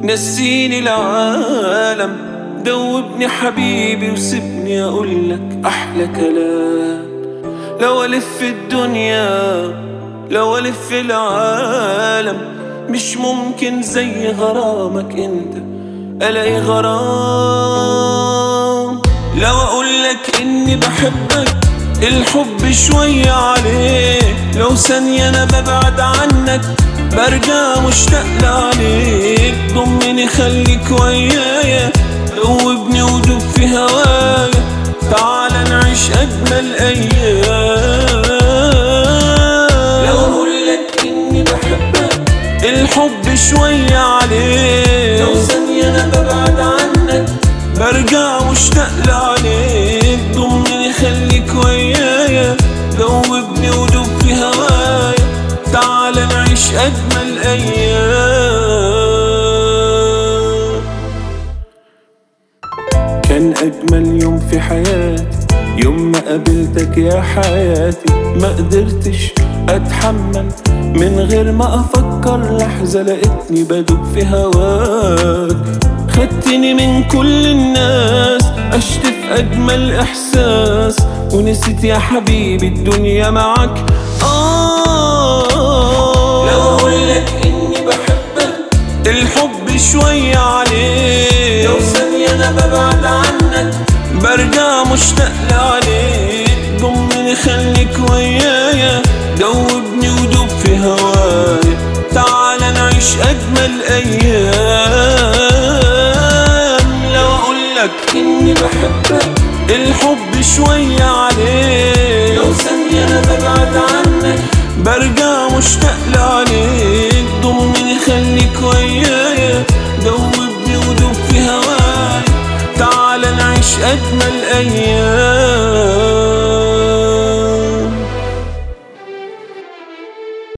نسيني العالم دوبني حبيبي وسيبني اقولك احلى كلام لو الف الدنيا لو الف العالم مش ممكن زي غرامك انت الاقي غرام لو اقولك اني بحبك الحب شوية عليك لو ثانية انا ببعد عنك برجع مشتاق لعليك ضمني خليك ويايا دوبني ودوب في هوايا تعال نعيش اجمل ايام لو اقولك اني بحبك الحب شوية عليك لو ثانية انا ببعد عنك برجع مشتاق لعليك ضمني خليك ويايا دوبني ودوب في هوايا تعال نعيش اجمل ايام كان اجمل يوم في حياتي يوم ما قابلتك يا حياتي ما قدرتش اتحمل من غير ما افكر لحظة لقيتني بدوب في هواك خدتني من كل الناس عشت في اجمل احساس ونسيت يا حبيبي الدنيا معاك آه لو اقولك اني بحبك الحب شوية عليك لو ثانية انا ببعد عنك برجع مشتاق لعليك ضمني خليك ويايا دوبني ودوب في هوايا تعال نعيش اجمل ايام لو اقولك اني بحبك الحب شوية عليك لو ثانية انا ببعد عنك برجع مشتاق لعليك ضمني خليك ويايا دوبني ودوب في هوايا تعال نعيش اجمل ايام